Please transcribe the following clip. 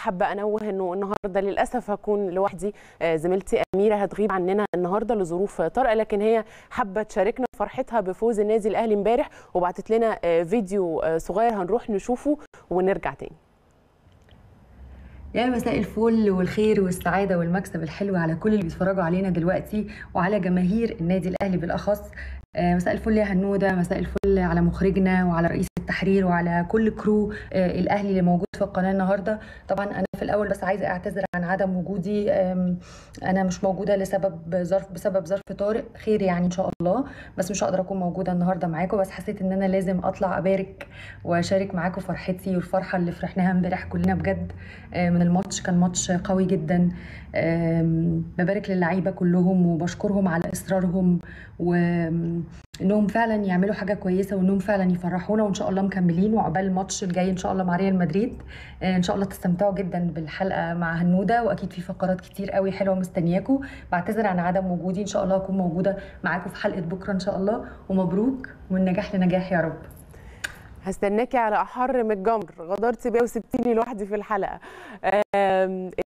حابه انوه انه النهارده للاسف هكون لوحدي زميلتي اميره هتغيب عننا النهارده لظروف طارئه لكن هي حابه تشاركنا فرحتها بفوز النادي الاهلي امبارح وبعتت لنا فيديو صغير هنروح نشوفه ونرجع تاني يا مساء الفل والخير والسعادة والمكسب الحلو على كل اللي بيتفرجوا علينا دلوقتي وعلى جماهير النادي الأهلي بالأخص مساء الفل يا هنودة مساء الفل على مخرجنا وعلى رئيس التحرير وعلى كل كرو الأهلي اللي موجود في القناة النهاردة طبعا أنا في الأول بس عايزة أعتذر عن عدم وجودي أنا مش موجودة لسبب ظرف بسبب ظرف طارئ خير يعني إن شاء الله بس مش هقدر أكون موجودة النهاردة معاكم بس حسيت إن أنا لازم أطلع أبارك وأشارك معاكم فرحتي والفرحة اللي فرحناها امبارح كلنا بجد من الماتش كان ماتش قوي جدا ببارك للعيبة كلهم وبشكرهم على إصرارهم وإنهم فعلا يعملوا حاجة كويسة وإنهم فعلا يفرحونا وإن شاء الله مكملين وعقبال الماتش الجاي إن شاء الله مع ريال مدريد إن شاء الله تستمتعوا جدا بالحلقة مع هنودة وأكيد في فقرات كتير قوي حلوة مستنياكم بعتذر عن عدم وجودي إن شاء الله أكون موجودة معاكم في حلقة بكرة إن شاء الله ومبروك ومن نجاح لنجاح يا رب هستناكي على احر من الجمر غدرتي بيا وسبتيني لوحدي في الحلقه